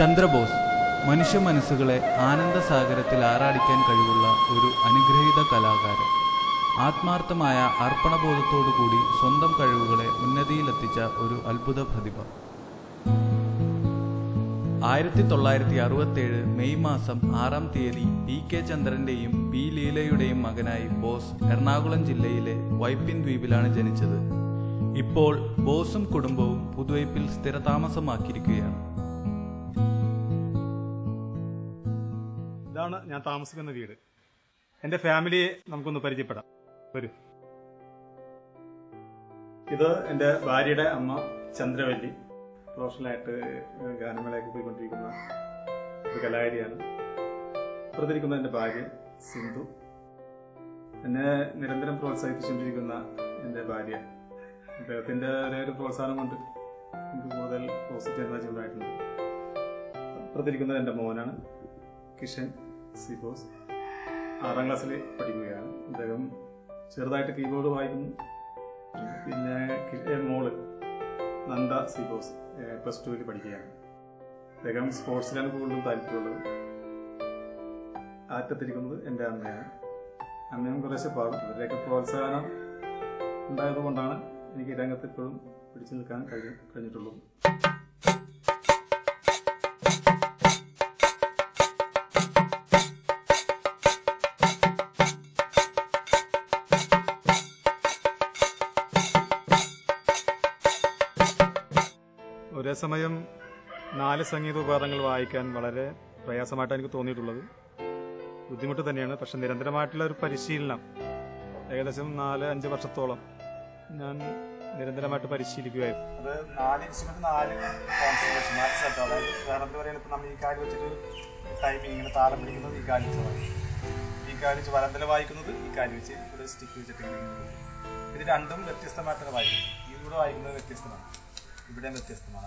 ചന്ദ്രബോസ് മനുഷ്യ മനസ്സുകളെ ആനന്ദസാഗരത്തിൽ ആറാടിക്കാൻ കഴിവുള്ള ഒരു അനുഗ്രഹീത കലാകാരൻ ആത്മാർത്ഥമായ അർപ്പണബോധത്തോടുകൂടി സ്വന്തം കഴിവുകളെ ഉന്നതിയിലെത്തിച്ച ഒരു അത്ഭുത പ്രതിഭ ആയിരത്തി തൊള്ളായിരത്തി അറുപത്തേഴ് മെയ് മാസം ആറാം തീയതി പി കെ ചന്ദ്രന്റെയും പി ലീലയുടെയും മകനായി ബോസ് എറണാകുളം ജില്ലയിലെ വൈപ്പിൻ ദ്വീപിലാണ് ജനിച്ചത് ഇപ്പോൾ ബോസും കുടുംബവും പുതുവൈപ്പിൽ സ്ഥിരതാമസമാക്കിയിരിക്കുകയാണ് ഇതാണ് ഞാൻ താമസിക്കുന്ന വീട് എന്റെ ഫാമിലിയെ നമുക്കൊന്ന് പരിചയപ്പെടാം വരൂ ഇത് എന്റെ ഭാര്യയുടെ അമ്മ ചന്ദ്രവല്ലി പ്രൊഫഷണലായിട്ട് ഗാനമേളയൊക്കെ പോയിക്കൊണ്ടിരിക്കുന്ന ഒരു കലാകാരിയാണ് പ്രതിരിക്കുന്ന എന്റെ ഭാര്യ സിന്ധു എന്നെ നിരന്തരം പ്രോത്സാഹിപ്പിച്ചുകൊണ്ടിരിക്കുന്ന എന്റെ ഭാര്യ അദ്ദേഹത്തിന്റെ ഒരേ ഒരു പ്രോത്സാഹനം കൊണ്ട് എനിക്ക് കൂടുതൽ പോസിറ്റീവ് എനർജി ഉണ്ടായിട്ടുണ്ട് പ്രതിരിക്കുന്നത് എന്റെ മോനാണ് കിഷൻ സിബോസ് ആറാം ക്ലാസ്സിൽ പഠിക്കുകയാണ് അദ്ദേഹം ചെറുതായിട്ട് കീബോർഡ് വായിക്കുന്നു പിന്നെ കി- ഏ, മോള് നന്ദ സിബോസ് പ്ലസ് ടുവിൽ പഠിക്കുകയാണ് അദ്ദേഹം സ്പോർട്സിലാണ് കൂടുതലും താല്പര്യമുള്ളത് ആറ്റത്തിരിക്കുന്നത് എൻ്റെ അമ്മയാണ് അമ്മയും കുറേശ്ശെ പാടും ഇവരുടെയൊക്കെ പ്രോത്സാഹനം ഉണ്ടായത് കൊണ്ടാണ് എനിക്ക് ഈ രംഗത്ത് ഇപ്പോഴും പിടിച്ചു നിൽക്കാൻ കഴിഞ്ഞ കഴിഞ്ഞിട്ടുള്ളൂ ഒരേ സമയം നാല് സംഗീത ഉപകരണങ്ങൾ വായിക്കാൻ വളരെ പ്രയാസമായിട്ടാണ് എനിക്ക് തോന്നിയിട്ടുള്ളത് ബുദ്ധിമുട്ട് തന്നെയാണ് പക്ഷെ നിരന്തരമായിട്ടുള്ള ഒരു പരിശീലനം ഏകദേശം നാല് അഞ്ച് വർഷത്തോളം ഞാൻ നിരന്തരമായിട്ട് പരിശീലിക്കുകയായിരുന്നു അത് നാല് ഇൻസ്ട്രുമെന്റ് നാല് കോൺസെൻട്രേഷൻ നാല് സ്ഥലത്ത് അതായത് വേറെ എന്താ പറയുക ഇപ്പം നമ്മൾ ഈ കാല് വെച്ചിട്ട് ടൈമിങ് ഇങ്ങനെ താളം പിടിക്കുന്നത് ഈ കാല് വെച്ച് വായിക്കും ഈ കാല് വെച്ച് വലന്തല വായിക്കുന്നത് ഈ കാല് വെച്ച് ഇവിടെ സ്റ്റിക്ക് വെച്ചിട്ട് ഇങ്ങനെ ഇങ്ങനെ പോകും. ഇത് രണ്ടും വ്യത്യസ്തമായിട്ടാണ് വായിക്കുന്നത് ഇതിലൂടെ വായിക്കുന്നത് വ്യത്യസ്തമാണ് ഇവിടെയും വ്യത്യസ്തമാണ്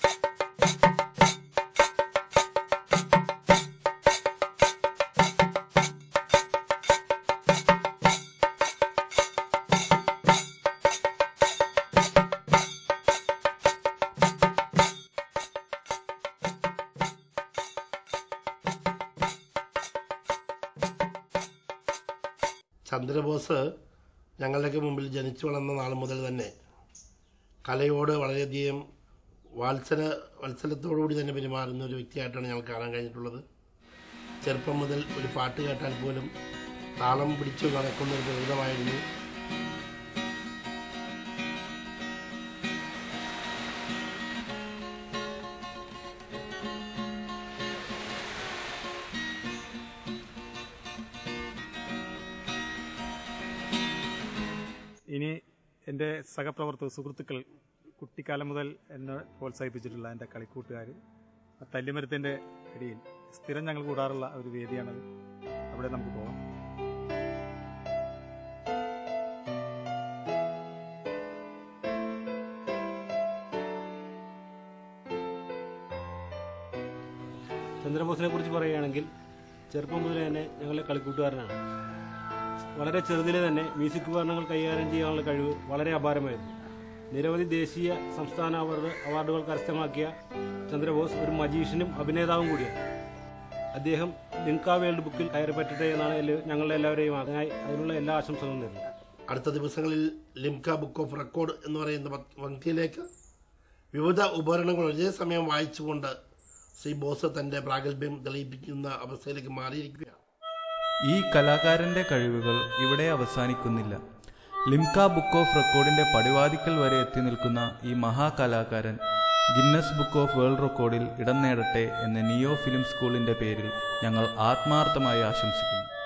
ചന്ദ്രബോസ് ഞങ്ങളുടെയൊക്കെ മുമ്പിൽ ജനിച്ചു വളർന്ന നാൾ മുതൽ തന്നെ കലയോട് വളരെയധികം വാത്സല വത്സലത്തോടുകൂടി തന്നെ പെരുമാറുന്ന ഒരു വ്യക്തിയായിട്ടാണ് ഞങ്ങൾ കാണാൻ കഴിഞ്ഞിട്ടുള്ളത് ചെറുപ്പം മുതൽ ഒരു പാട്ട് കേട്ടാൽ പോലും താളം പിടിച്ചു നടക്കുന്ന ഒരു പ്രകൃതമായിരുന്നു ഇനി എൻ്റെ സഹപ്രവർത്തക സുഹൃത്തുക്കൾ കുട്ടിക്കാലം മുതൽ എന്നെ പ്രോത്സാഹിപ്പിച്ചിട്ടുള്ള എൻ്റെ കളിക്കൂട്ടുകാർ തല്ലിമരത്തിൻ്റെ ഇടയിൽ സ്ഥിരം ഞങ്ങൾ കൂടാറുള്ള ഒരു വേദിയാണത് അവിടെ നമുക്ക് പോകാം ചന്ദ്രബോസിനെ കുറിച്ച് പറയുകയാണെങ്കിൽ ചെറുപ്പം മുതലേ തന്നെ ഞങ്ങളുടെ കളിക്കൂട്ടുകാരനാണ് വളരെ ചെറുതിലെ തന്നെ മ്യൂസിക് ഉപകരണങ്ങൾ കൈകാര്യം ചെയ്യാനുള്ള കഴിവ് വളരെ അപാരമായിരുന്നു നിരവധി ദേശീയ സംസ്ഥാന അവാർഡ് അവാർഡുകൾ കരസ്ഥമാക്കിയ ചന്ദ്രബോസ് ഒരു മജീഷ്യനും അഭിനേതാവും കൂടിയാണ് അദ്ദേഹം ലിങ്ക വേൾഡ് ബുക്കിൽ കയറി പറ്റട്ടെ എന്നാണ് എല്ലാ- ഞങ്ങളുടെ എല്ലാവരെയും അതിനായി അതിനുള്ള എല്ലാ ആശംസകളും നേരുന്നു അടുത്ത ദിവസങ്ങളിൽ ലിംക ബുക്ക് ഓഫ് റെക്കോർഡ് എന്ന് പറയുന്ന പ- പങ്ക്തിയിലേക്ക് വിവിധ ഉപകരണങ്ങൾ ഒരേ സമയം വായിച്ചുകൊണ്ട് ശ്രീ ബോസ് തന്റെ പ്രാഗൽഭ്യം തെളിയിപ്പിക്കുന്ന അവസ്ഥയിലേക്ക് മാറിയിരിക്കുകയാണ് ഈ കലാകാരന്റെ കഴിവുകൾ ഇവിടെ അവസാനിക്കുന്നില്ല ലിംക ബുക്ക് ഓഫ് റെക്കോർഡിന്റെ പടിവാതിക്കൽ വരെ എത്തി നിൽക്കുന്ന ഈ മഹാകലാകാരൻ ഗിന്നസ് ബുക്ക് ഓഫ് വേൾഡ് റെക്കോർഡിൽ ഇടം നേടട്ടെ എന്ന് നിയോ ഫിലിം സ്കൂളിന്റെ പേരിൽ ഞങ്ങൾ ആത്മാർത്ഥമായി ആശംസിക്കുന്നു